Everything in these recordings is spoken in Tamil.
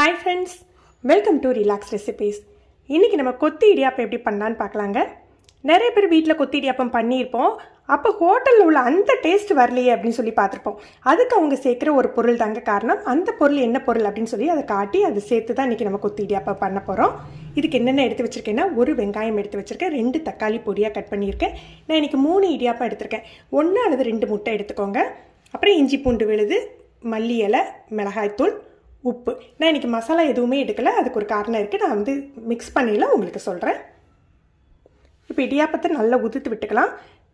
hi friends welcome to relax recipes இன்றைக்கி நம்ம கொத்தி இடியாப்பம் எப்படி பண்ணலான்னு பார்க்கலாங்க நிறைய பேர் வீட்டில் கொத்தி இடியாப்பம் பண்ணியிருப்போம் அப்போ ஹோட்டலில் உள்ள அந்த டேஸ்ட் வரலையே அப்படின்னு சொல்லி பார்த்துருப்போம் அதுக்கு அவங்க சேர்க்குற ஒரு பொருள் தாங்க காரணம் அந்த பொருள் என்ன பொருள் அப்படின்னு சொல்லி அதை காட்டி அதை சேர்த்து தான் இன்றைக்கி நம்ம கொத்தி இடியாப்பம் பண்ண போகிறோம் இதுக்கு என்னென்ன எடுத்து வச்சுருக்கேன்னா ஒரு வெங்காயம் எடுத்து வச்சுருக்கேன் ரெண்டு தக்காளி பொடியாக கட் பண்ணியிருக்கேன் நான் இன்றைக்கி மூணு இடியாப்பம் எடுத்திருக்கேன் ஒன்று அல்லது ரெண்டு முட்டை எடுத்துக்கோங்க அப்புறம் இஞ்சி பூண்டு விழுது மல்லி இலை மிளகாய்த்தூள் உப்பு நான் இன்றைக்கி மசாலா எதுவுமே எடுக்கலை அதுக்கு ஒரு காரணம் இருக்குது நான் வந்து மிக்ஸ் பண்ணியில் உங்களுக்கு சொல்கிறேன் இப்போ இடியாப்பத்தை நல்லா உதுத்து விட்டுக்கலாம்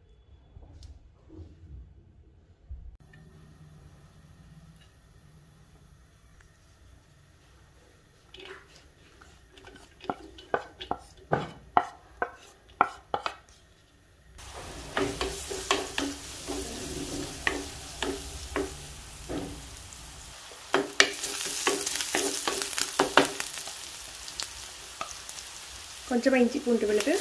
கொஞ்சமாக இஞ்சி பூண்டு விழுது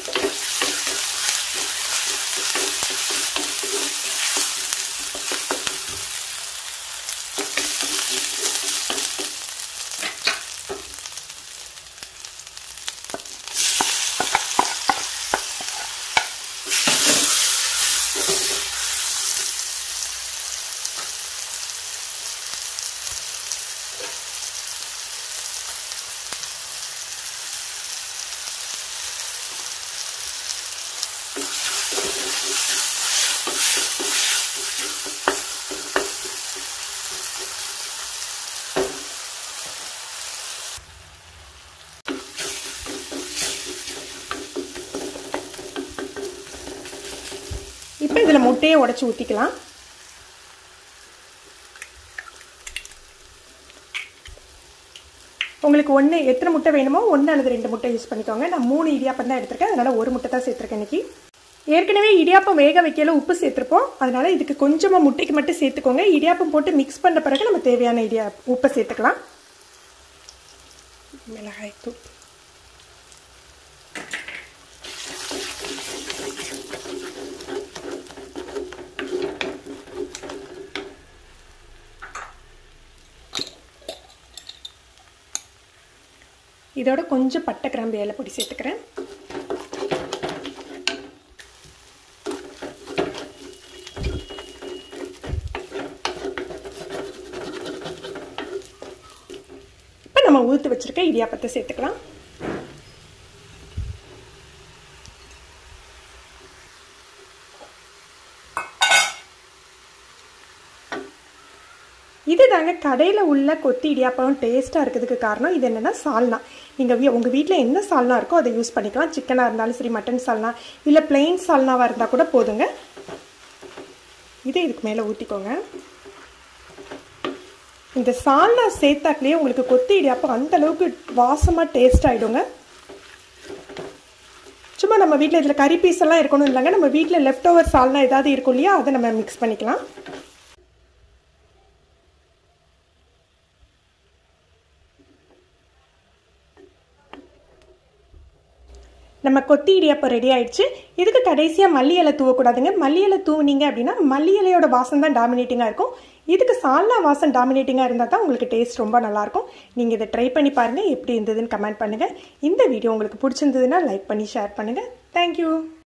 இப்போ இதில் முட்டையை உடச்சி ஊற்றிக்கலாம் உங்களுக்கு ஒன்று எத்தனை முட்டை வேணுமோ ஒன்று அல்லது ரெண்டு முட்டை யூஸ் பண்ணிக்கோங்க நான் மூணு இடியாப்பம் தான் எடுத்திருக்கேன் அதனால் ஒரு முட்டை தான் சேர்த்துருக்கேன் இன்றைக்கி ஏற்கனவே இடியாப்பம் வேக வைக்கல உப்பு சேர்த்துருப்போம் அதனால் இதுக்கு கொஞ்சமாக முட்டைக்கு மட்டும் சேர்த்துக்கோங்க இடியாப்பம் போட்டு மிக்ஸ் பண்ண பிறகு நம்ம தேவையான இடியா உப்பை சேர்த்துக்கலாம் மிளகாய் தூள் இதோட கொஞ்சம் பட்டை கிராம்பு ஏலை பொடி சேர்த்துக்கிறேன் இப்போ நம்ம ஊற்று வச்சுருக்க இடியாப்பத்தை சேர்த்துக்கலாம் இது தாங்க கடையில் உள்ள கொத்தி இடியாப்பம் டேஸ்ட்டாக இருக்கிறதுக்கு காரணம் இது என்னென்னா சால்னா நீங்கள் உங்கள் வீட்டில் என்ன சால்னா இருக்கோ அதை யூஸ் பண்ணிக்கலாம் சிக்கனாக இருந்தாலும் சரி மட்டன் சால்னா இல்லை பிளெயின் சால்னாவாக இருந்தால் கூட போதுங்க இதை இதுக்கு மேலே ஊற்றிக்கோங்க இந்த சால்னா சேர்த்தாக்குலேயே உங்களுக்கு கொத்தி இடியாப்பம் அந்த அளவுக்கு வாசமாக டேஸ்ட் ஆகிடுங்க சும்மா நம்ம வீட்டில் இதில் கறி பீஸ் எல்லாம் இருக்கணும் இல்லைங்க நம்ம வீட்டில் லெஃப்ட் ஓவர் சால்னா ஏதாவது இருக்கும் இல்லையா அதை நம்ம மிக்ஸ் பண்ணிக்கலாம் நம்ம கொத்தி இடியாப்பம் ரெடி ஆயிடுச்சு இதுக்கு கடைசியாக மல்லி இலை தூவக்கூடாதுங்க மல்லி இலை தூவுனீங்க அப்படின்னா மல்லி இலையோட வாசம் தான் டாமினேட்டிங்காக இருக்கும் இதுக்கு சால்னா வாசம் டாமினேட்டிங்காக இருந்தால் தான் உங்களுக்கு டேஸ்ட் ரொம்ப நல்லாயிருக்கும் நீங்கள் இதை ட்ரை பண்ணி பாருங்கள் எப்படி இருந்ததுன்னு கமெண்ட் பண்ணுங்கள் இந்த வீடியோ உங்களுக்கு பிடிச்சிருந்ததுன்னா லைக் பண்ணி ஷேர் பண்ணுங்கள் தேங்க்யூ